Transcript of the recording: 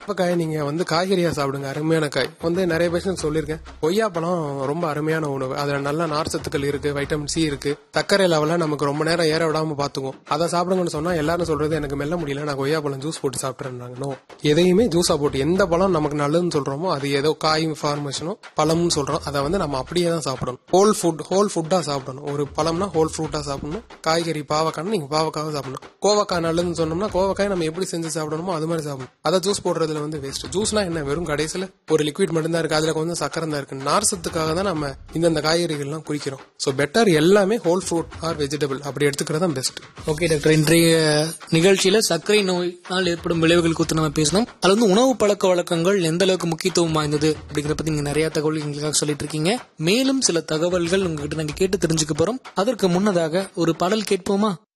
பாவக்காயை நீங்க வந்து காய்கறியா சாப்பிடுங்க அருமையான காய் வந்து நிறைய பேஷண்ட் சொல்லியிருக்கேன் கொய்யாப்பழம் ரொம்ப அருமையான உணவு அதுல நல்ல நார் சத்துக்கள் இருக்கு வைட்டமின் சி இருக்கு சர்க்கரை லெவல நமக்கு ரொம்ப நேரம் ஏற விடாம பாத்துக்கும் அதை சாப்பிடுங்கன்னு சொன்னா எல்லாரும் சொல்றது எனக்கு மெல்ல முடியல நான் கொய்யாப்பழம் ஜூஸ் போட்டு சாப்பிட்டுறாங்க நோ எதையுமே ஜூஸா போட்டு எந்த பழம் நமக்கு நல்லதுன்னு சொல்றோமோ அது ஏதோ காய் ஃபார்மேஷனோ பழம்னு சொல்றோம் அதை வந்து நம்ம அப்படியே தான் சாப்பிடணும் ஹோல் ஃபுட் ஹோல் ஃபுட்டா சாப்பிடணும் ஒரு பழம்னா ஹோல் ஃப்ரூட்டா சாப்பிடணும் காய்கறி பாவக்காய்னா நீங்க பாவக்காவை சாப்பிடணும் கோவக்காய் நல்லதுன்னு சொன்னோம்னா கோவக்காய் நம்ம எப்படி செஞ்சு சாப்பிடணுமோ அது மாதிரி சாப்பிடணும் அதை ஜூஸ் போடுறதுல வந்து வேஸ்ட் ஜூஸ்னா என்ன வெறும் கடைசியில ஒரு லிக்விட் மட்டும் தான் இருக்கு அதுல கொஞ்சம் சக்கரை தான் இருக்கு நார் சத்துக்காக தான் நம்ம இந்தந்த காய்கறிகள்லாம் குறிக்கிறோம் ஸோ பெட்டர் எல்லாமே ஹோல் ஃப்ரூட் ஆர் வெஜிடபிள் அப்படி எடுத்துக்கிறது தான் பெஸ்ட் ஓகே டாக்டர் இன்றைய நிகழ்ச்சியில சர்க்கரை நோயினால் ஏற்படும் விளைவுகள் குறித்து நம்ம பேசணும் அதுல வந்து உணவு பழக்க வழக்கங்கள் எந்த அளவுக்கு முக்கியத்துவம் வாய்ந்தது அப்படிங்கிற பத்தி நீங்க நிறைய தகவல் எங்களுக்காக சொல்லிட்டு இருக்கீங்க மேலும் சில தகவல்கள் உங்ககிட்ட நாங்க கேட்டு தெரிஞ்சுக்க போறோம் அதற்கு முன்னதாக ஒரு பாடல் கேட்போமா